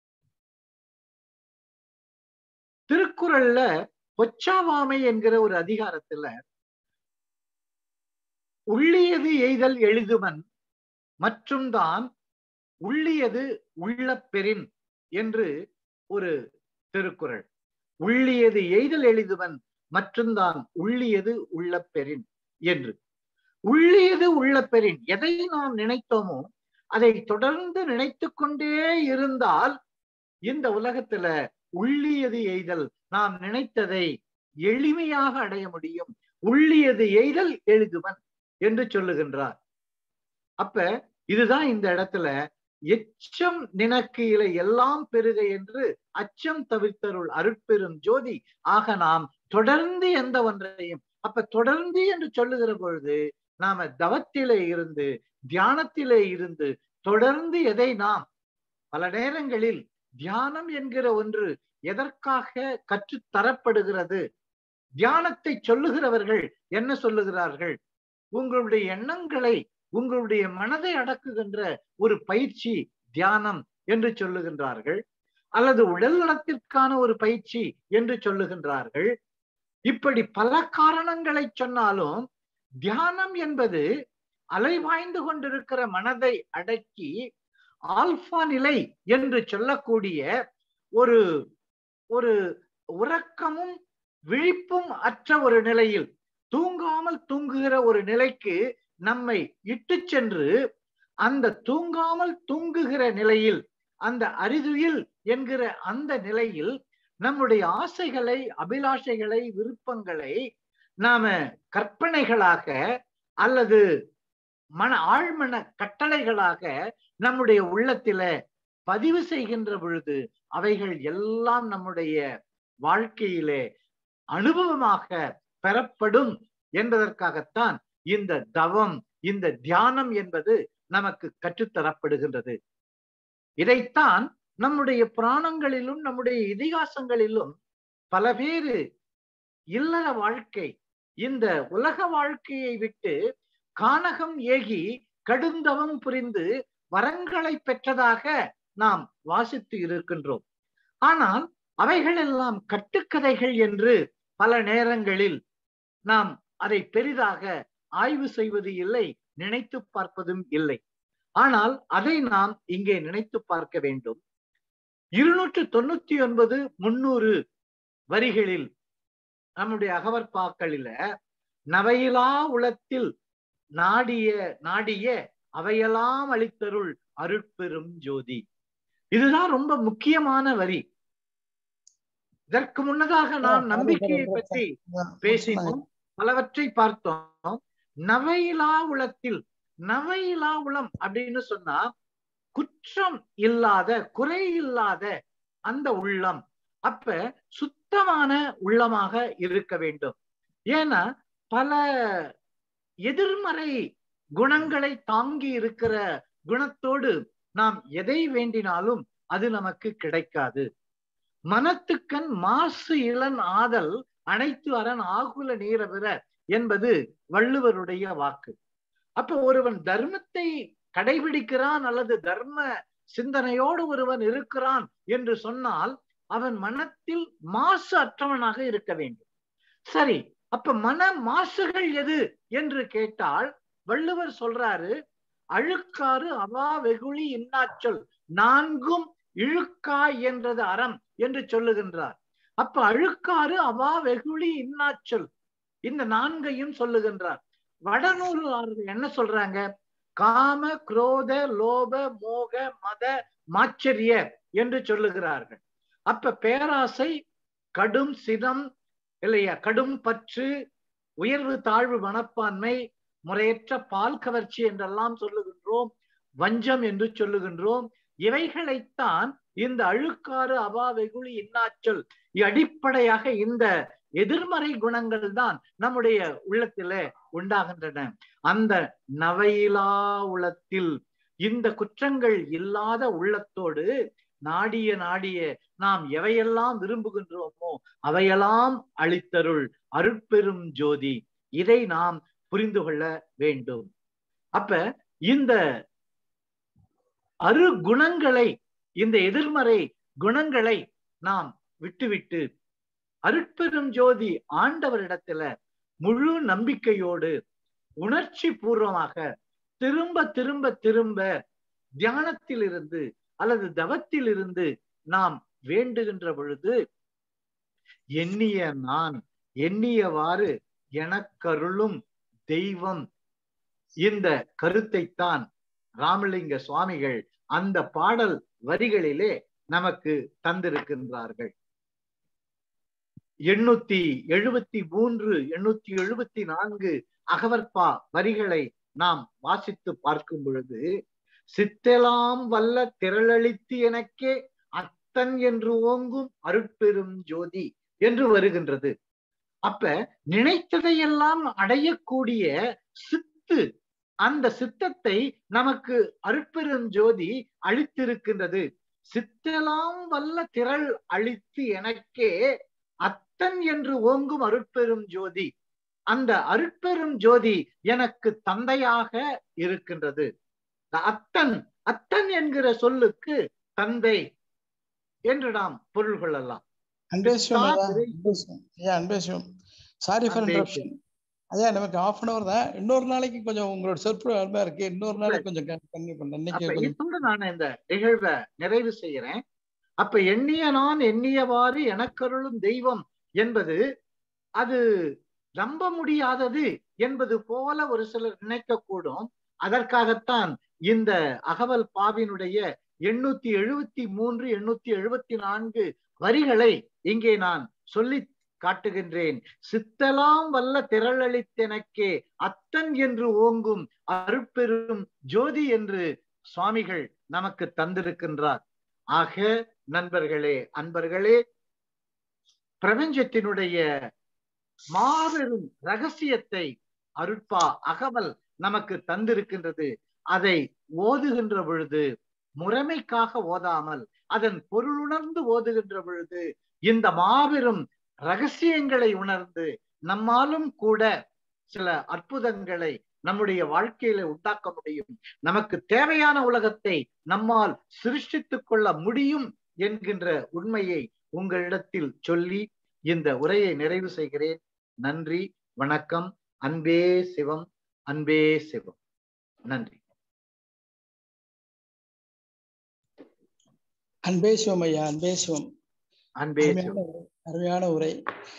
திருக்குறள்ல பொச்சாவாமை என்கிற ஒரு அதிகாரத்துல உள்ளியது எய்தல் எழுதுவன் மற்றும் தான் உள்ளியது உள்ள பெறின் என்று ஒரு திருக்குறள் உள்ளியது எய்தல் எழுதுவன் மட்டும்தான் உள்ளியது உள்ள பெறின் என்று உள்ளியது உள்ள பெறின் எதை நாம் நினைத்தோமோ அதை தொடர்ந்து நினைத்து கொண்டே இருந்தால் இந்த உலகத்துல உள்ளியது எய்தல் நாம் நினைத்ததை எளிமையாக அடைய முடியும் உள்ளியது எய்தல் எழுதுவன் என்று சொல்லுகின்றார் அப்ப இதுதான் இந்த இடத்துல எச்சம் நினக்கு இலை எல்லாம் பெருக என்று அச்சம் தவிர்த்தருள் அருட்பெரும் ஜோதி ஆக நாம் தொடர்ந்து எந்த ஒன்றையும் அப்ப தொடர்ந்து என்று சொல்லுகிற பொழுது நாம தவத்திலே இருந்து தியானத்திலே இருந்து தொடர்ந்து எதை நாம் பல நேரங்களில் தியானம் என்கிற ஒன்று எதற்காக கற்றுத் தரப்படுகிறது தியானத்தை சொல்லுகிறவர்கள் என்ன சொல்லுகிறார்கள் உங்களுடைய எண்ணங்களை உங்களுடைய மனதை அடக்குகின்ற ஒரு பயிற்சி தியானம் என்று சொல்லுகின்றார்கள் அல்லது உடல் நலத்திற்கான ஒரு பயிற்சி என்று சொல்லுகின்றார்கள் இப்படி பல காரணங்களை சொன்னாலும் தியானம் என்பது அலைவாய்ந்து கொண்டிருக்கிற மனதை அடக்கி ஆல்பா நிலை என்று சொல்லக்கூடிய ஒரு ஒரு உறக்கமும் விழிப்பும் அற்ற ஒரு நிலையில் தூங்காமல் தூங்குகிற ஒரு நிலைக்கு நம்மை இட்டு சென்று அந்த தூங்காமல் தூங்குகிற நிலையில் அந்த அரிதுயில் என்கிற அந்த நிலையில் நம்முடைய ஆசைகளை அபிலாஷைகளை விருப்பங்களை நாம கற்பனைகளாக அல்லது மன ஆழ்மன கட்டளைகளாக நம்முடைய உள்ளத்தில பதிவு செய்கின்ற பொழுது அவைகள் எல்லாம் நம்முடைய வாழ்க்கையிலே அனுபவமாக பெறப்படும் என்பதற்காகத்தான் இந்த தவம் இந்த தியானம் என்பது நமக்கு கற்றுத்தரப்படுகின்றது இதைத்தான் நம்முடைய புராணங்களிலும் நம்முடைய இதிகாசங்களிலும் பல பேரு இல்லற வாழ்க்கை இந்த உலக வாழ்க்கையை விட்டு கானகம் ஏகி கடுந்தவம் புரிந்து வரங்களை பெற்றதாக நாம் வாசித்து இருக்கின்றோம் ஆனால் அவைகளெல்லாம் கட்டுக்கதைகள் என்று பல நேரங்களில் நாம் அதை பெரிதாக ஆய்வு செய்வது இல்லை நினைத்து பார்ப்பதும் இல்லை ஆனால் அதை நாம் இங்கே நினைத்து பார்க்க வேண்டும் இருநூற்று தொண்ணூத்தி ஒன்பது முன்னூறு வரிகளில் நம்முடைய அகவற்பாக்களில நவையிலா உளத்தில் நாடிய நாடிய அவையெல்லாம் அளித்தருள் அருட்பெரும் ஜோதி இதுதான் ரொம்ப முக்கியமான வரி இதற்கு முன்னதாக நாம் நம்பிக்கையை பற்றி பேசினோம் பலவற்றை பார்த்தோம் நவையிலா உளத்தில் நவையிலா உளம் அப்படின்னு சொன்னா குற்றம் இல்லாத குறை இல்லாத அந்த உள்ளம் அப்ப சுத்தமான உள்ளமாக இருக்க வேண்டும் ஏன்னா பல எதிர்மறை குணங்களை தாங்கி இருக்கிற குணத்தோடு நாம் எதை வேண்டினாலும் அது நமக்கு கிடைக்காது மனத்துக்கண் மாசு இளன் ஆதல் அனைத்து அரண் ஆகுல நீரவிர என்பது வள்ளுவருடைய வாக்கு அப்ப ஒருவன் தர்மத்தை கடைபிடிக்கிறான் அல்லது தர்ம சிந்தனையோடு ஒருவன் இருக்கிறான் என்று சொன்னால் அவன் மனத்தில் மாசு அற்றவனாக இருக்க வேண்டும் சரி அப்ப மன மாசுகள் எது என்று கேட்டால் வள்ளுவர் சொல்றாரு அழுக்காறு அவா வெகுளி இன்னாச்சொல் நான்கும் இழுக்காய் என்றது அறம் என்று சொல்லுகின்றார் அப்ப அழுக்காறு அவா வெகுளி இன்னாச்சொல் இந்த நான்கையும் சொல்லுகின்றார் வடநூலாளர்கள் என்ன சொல்றாங்க காம குரோத லோப மோக மத மாச்சரிய என்று சொல்லுகிறார்கள் அப்ப பேராசை கடும் சினம் இல்லையா கடும் பற்று உயர்வு தாழ்வு மனப்பான்மை முறையற்ற பால் கவர்ச்சி என்றெல்லாம் சொல்லுகின்றோம் வஞ்சம் என்று சொல்லுகின்றோம் இவைகளைத்தான் இந்த அழுக்காறு அபாவெகுளி இன்னாச்சொல் அடிப்படையாக இந்த எதிர்மறை குணங்கள் தான் நம்முடைய உள்ளத்தில உண்டாகின்றன அந்த நவையிலா உள்ளத்தில் இந்த குற்றங்கள் இல்லாத உள்ளத்தோடு நாடிய நாடிய நாம் எவையெல்லாம் விரும்புகின்றோமோ அவையெல்லாம் அளித்தருள் அருட்பெரும் ஜோதி இதை நாம் புரிந்து கொள்ள வேண்டும் அப்ப இந்த அரு குணங்களை இந்த எதிர்மறை குணங்களை நாம் விட்டுவிட்டு அருட்பெரும் ஜோதி ஆண்டவரிடத்துல முழு நம்பிக்கையோடு உணர்ச்சி பூர்வமாக திரும்ப திரும்ப திரும்ப தியானத்தில் இருந்து அல்லது தவத்தில் இருந்து நாம் வேண்டுகின்ற பொழுது எண்ணிய நான் எண்ணியவாறு எனக்கருளும் தெய்வம் இந்த கருத்தைத்தான் ராமலிங்க சுவாமிகள் அந்த பாடல் வரிகளிலே நமக்கு தந்திருக்கின்றார்கள் எண்ணூத்தி எழுபத்தி மூன்று எண்ணூத்தி எழுபத்தி நான்கு அகவற்பா வரிகளை நாம் வாசித்து பார்க்கும் பொழுது சித்தெலாம் வல்ல திரளளித்து எனக்கே அத்தன் என்று ஓங்கும் அருட்பெரும் ஜோதி என்று வருகின்றது அப்ப நினைத்ததையெல்லாம் அடையக்கூடிய சித்து அந்த சித்தத்தை நமக்கு அருட்பெரும் ஜோதி அளித்திருக்கின்றது சித்தெலாம் வல்ல திரள் அளித்து எனக்கே அத்தன் என்று ஓங்கும் அருட்பெரும் ஜோதி அந்த அருட்பெரும் ஜோதி எனக்கு தந்தையாக இருக்கின்றது அத்தன் அத்தன் என்கிற சொல்லுக்கு தந்தை என்று நாம் பொருள் கொள்ளலாம் அன்பே சிவம் ஐயா சாரி. அன்பே சிவம். ஐயா அன்பே சிவம் சாரி ஃபார் அன்பே இன்டரப்ஷன் ஐயா நமக்கு ஆஃப் அன் அவர் தான் இன்னொரு நாளைக்கு கொஞ்சம் உங்களோட சொற்பொழிவு அருமையா இருக்கு இன்னொரு நாளைக்கு கொஞ்சம் கண்டினியூ பண்ண இன்னைக்கு அப்ப கொஞ்சம் இதோட நான் இந்த நிகழ்வை நிறைவு செய்யறேன் அப்ப எண்ணிய நான் எண்ணியவாறு எனக்கருளும் தெய்வம் என்பது அது நம்ப முடியாதது என்பது போல ஒரு சிலர் நினைக்கக்கூடும் அதற்காகத்தான் இந்த அகவல் பாவினுடைய எண்ணூத்தி எழுபத்தி மூன்று எண்ணூத்தி எழுபத்தி நான்கு வரிகளை இங்கே நான் சொல்லி காட்டுகின்றேன் சித்தலாம் வல்ல திரளளித்தெனக்கே அத்தன் என்று ஓங்கும் அருட்பெரும் ஜோதி என்று சுவாமிகள் நமக்கு தந்திருக்கின்றார் ஆக நண்பர்களே அன்பர்களே பிரபஞ்சத்தினுடைய மாபெரும் ரகசியத்தை அருட்பா அகவல் நமக்கு தந்திருக்கின்றது அதை ஓதுகின்ற பொழுது முறைமைக்காக ஓதாமல் அதன் பொருளுணர்ந்து ஓதுகின்ற பொழுது இந்த மாபெரும் ரகசியங்களை உணர்ந்து நம்மாலும் கூட சில அற்புதங்களை நம்முடைய வாழ்க்கையில உண்டாக்க முடியும் நமக்கு தேவையான உலகத்தை நம்மால் சிருஷ்டித்துக் கொள்ள முடியும் என்கின்ற உண்மையை உங்களிடத்தில் சொல்லி இந்த உரையை நிறைவு செய்கிறேன் நன்றி வணக்கம் அன்பே சிவம் அன்பே சிவம் நன்றி அன்பே சிவம் ஐயா அன்பே சிவம் அன்பே அருமையான சிவம் உரை, அருமையான உரை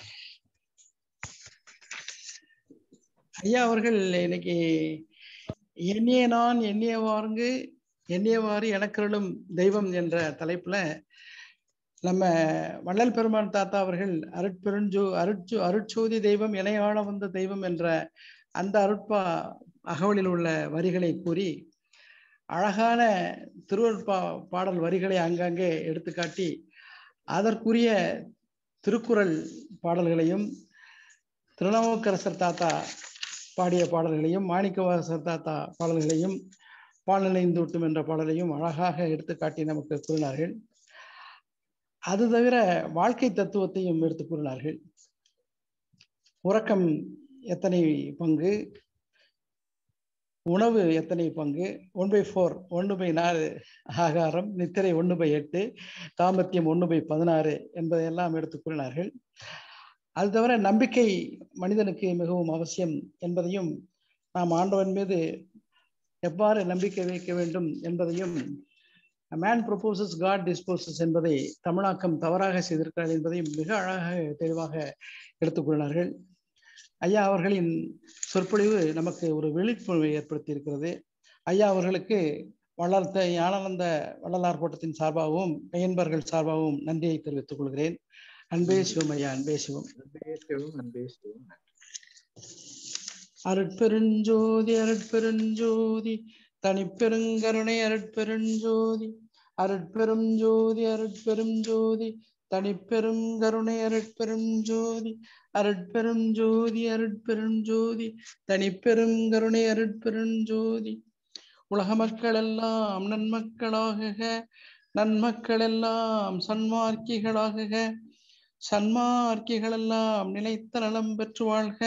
ஐயா அவர்கள் இன்னைக்கு எண்ணிய நான் எண்ணியவாறு எண்ணியவாறு எனக்கருளும் தெய்வம் என்ற தலைப்புல நம்ம வள்ளல் பெருமான் தாத்தா அவர்கள் அருட்பெருஞ்சோ அருட்சோ அருட்சோதி தெய்வம் இணையாள வந்த தெய்வம் என்ற அந்த அருட்பா அகவலில் உள்ள வரிகளை கூறி அழகான திருவருட்பா பாடல் வரிகளை ஆங்காங்கே எடுத்துக்காட்டி அதற்குரிய திருக்குறள் பாடல்களையும் திருநாவுக்கரசர் தாத்தா பாடிய பாடல்களையும் மாணிக்கவாசர் தாத்தா பாடல்களையும் பாடலைந்தூட்டும் என்ற பாடலையும் அழகாக எடுத்துக்காட்டி நமக்கு கூறினார்கள் அது தவிர வாழ்க்கை தத்துவத்தையும் எடுத்து கூறினார்கள் உறக்கம் எத்தனை பங்கு உணவு எத்தனை பங்கு ஒன் பை ஃபோர் ஒன்று பை நாலு ஆகாரம் நித்திரை ஒன்று பை எட்டு தாம்பத்தியம் ஒன்று பை பதினாறு என்பதையெல்லாம் எடுத்து கூறினார்கள் அது தவிர நம்பிக்கை மனிதனுக்கு மிகவும் அவசியம் என்பதையும் நாம் ஆண்டவன் மீது எவ்வாறு நம்பிக்கை வைக்க வேண்டும் என்பதையும் மேன் ப்ரொபோசஸ் காட் டிஸ்போசஸ் என்பதை தமிழாக்கம் தவறாக செய்திருக்கிறார் என்பதையும் மிக அழகாக தெளிவாக எடுத்துக் கூறினார்கள் ஐயா அவர்களின் சொற்பொழிவு நமக்கு ஒரு விழிப்புணர்வை ஏற்படுத்தி இருக்கிறது ஐயா அவர்களுக்கு வளர்த்த ஞானானந்த வள்ளலார் கூட்டத்தின் சார்பாகவும் மெயன்பர்கள் சார்பாகவும் நன்றியை தெரிவித்துக் கொள்கிறேன் அன்பே சிவம் ஐயா அன்பே சிவம் அன்பே சிவம் அன்பே சிவம் அருட்பெருஞ்சோதி அருட்பெருஞ்சோதி தனிப்பெருங்கருணை அருட்பெருஞ்சோதி அருட்பெரும் ஜோதி அருட்பெரும் ஜோதி தனிப்பெரும் கருணை அருட்பெரும் ஜோதி அருட்பெரும் ஜோதி அருட்பெரும் ஜோதி தனிப்பெரும் கருணை அருட்பெரும் ஜோதி உலக மக்கள் எல்லாம் நன்மக்களாக நன்மக்கள் எல்லாம் சன்மார்க்கிகளாகுக சன்மார்க்கிகள் எல்லாம் நிலைத்த நலம் பெற்று வாழ்க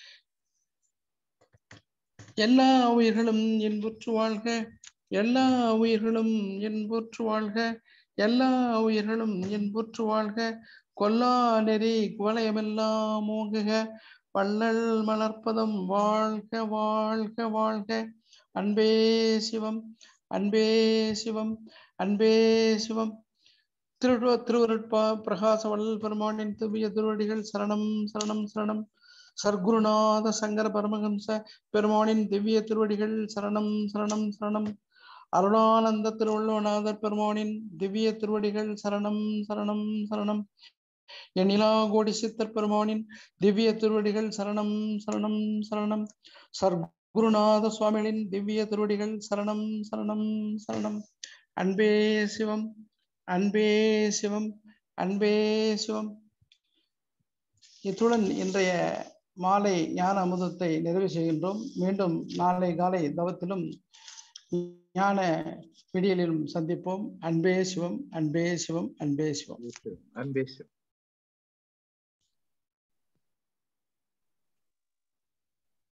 எல்லா உயிர்களும் இன்புற்று வாழ்க எல்லா உயிர்களும் இன்புற்று வாழ்க எல்லா உயிர்களும் இன்புற்று வாழ்க கொல்லா நெறி குவலயமெல்லாம் ஓங்குக வள்ளல் மலர்ப்பதம் வாழ்க வாழ்க வாழ்க அன்பே சிவம் அன்பே சிவம் அன்பே சிவம் திரு திருவருட்பா பிரகாச வள்ளல் பெருமானின் திவ்ய திருவடிகள் சரணம் சரணம் சரணம் சர்க்குருநாத சங்கர பரமஹம்ச பெருமானின் திவ்ய திருவடிகள் சரணம் சரணம் சரணம் அருளானந்த திருவள்ளுவநாதர் பெருமானின் திவ்ய திருவடிகள் சரணம் சரணம் சரணம் எண்ணிலா கோடி சித்தர் பெருமானின் திவ்ய திருவடிகள் சரணம் சரணம் சரணம் சர்க்குருநாத சுவாமிகளின் திவ்ய திருவடிகள் சரணம் சரணம் சரணம் அன்பே சிவம் அன்பே சிவம் அன்பே சிவம் இத்துடன் இன்றைய மாலை ஞான அமுதத்தை நிறைவு செய்கின்றோம் மீண்டும் நாளை காலை தவத்திலும் ஞான விடியலிலும் சந்திப்போம் அன்பே சிவம் அன்பே சிவம் அன்பே சிவம் அன்பே சிவம்